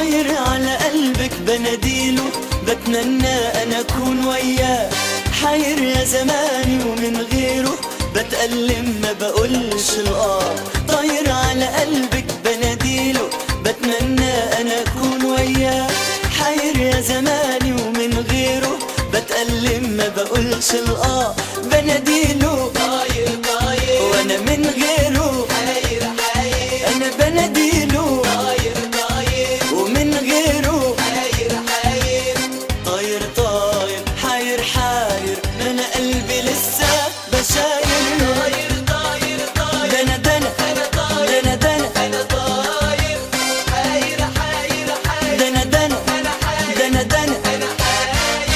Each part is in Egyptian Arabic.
طاير على قلبك بناديله بتمنى انا اكون وياه حاير يا زماني ومن غيره بتألم ما بقولش الآه طاير على قلبك بناديله بتمنى انا اكون وياه حاير يا زماني ومن غيره بتألم ما بقولش الآه بناديله طاير طاير وانا من غيره حاير حاير انا بناديله طاير طاير ومن غيره حاير حاير طاير طاير حاير حاير انا قلبي لسه بشاير طاير طاير طاير دنا دنا انا طاير دنا دنا انا طاير حاير حاير حاير دنا دنا انا حاير دنا دنا انا حاير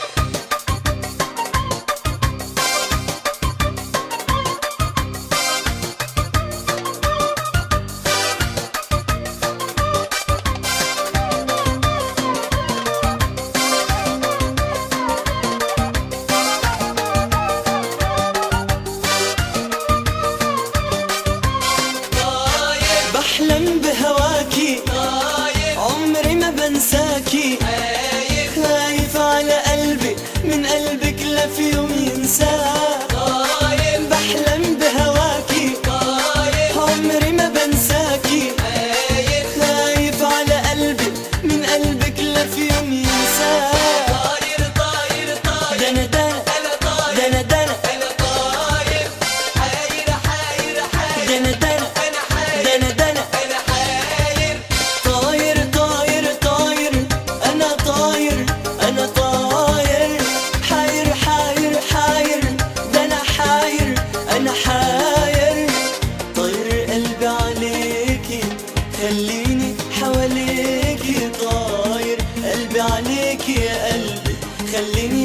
طاير بحلم بهواكي طاير عمري ما بنساكي حاير خايف على قلبي من قلبك لا في يوم ينساه طاير بحلم بهواكي طاير عمري ما بنساكي حاير خايف على قلبي من قلبك لا في يوم ينساه طاير طاير طاير دنا دنا انا طاير دنا دنا انا طاير حاير حاير حاير دنا دنا انا حاير دنا دنا انا حاير طاير طاير طاير انا طاير انا طاير حاير حاير حاير ده انا حاير انا حاير طاير قلبي عليكي خليني حواليكي طاير قلبي عليكي يا قلبي خليني